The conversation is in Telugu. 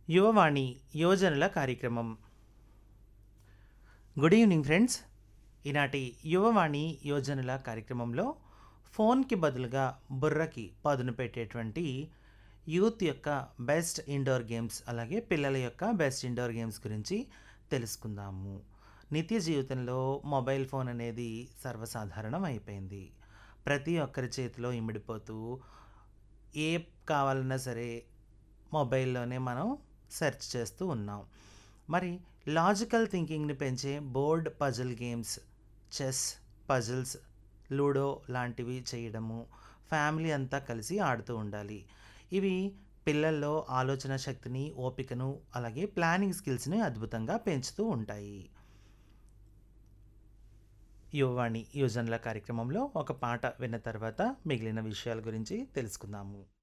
యువవాణి యువజనుల కార్యక్రమం గుడ్ ఈవినింగ్ ఫ్రెండ్స్ ఈనాటి యువవాణి యువజనుల కార్యక్రమంలో ఫోన్కి బదులుగా బుర్రకి పదును పెట్టేటువంటి యూత్ యొక్క బెస్ట్ ఇండోర్ గేమ్స్ అలాగే పిల్లల యొక్క బెస్ట్ ఇండోర్ గేమ్స్ గురించి తెలుసుకుందాము నిత్య జీవితంలో మొబైల్ ఫోన్ అనేది సర్వసాధారణం అయిపోయింది ప్రతి ఒక్కరి చేతిలో ఇమిడిపోతూ ఏ కావాలన్నా సరే మొబైల్లోనే మనం సెర్చ్ చేస్తూ ఉన్నాం మరి లాజికల్ థింకింగ్ని పెంచే board puzzle games chess puzzles ludo లాంటివి చేయడము ఫ్యామిలీ అంతా కలిసి ఆడుతూ ఉండాలి ఇవి పిల్లల్లో ఆలోచన శక్తిని ఓపికను అలాగే ప్లానింగ్ స్కిల్స్ని అద్భుతంగా పెంచుతూ ఉంటాయి యువవాణి యువజనుల కార్యక్రమంలో ఒక పాట విన్న తర్వాత మిగిలిన విషయాల గురించి తెలుసుకుందాము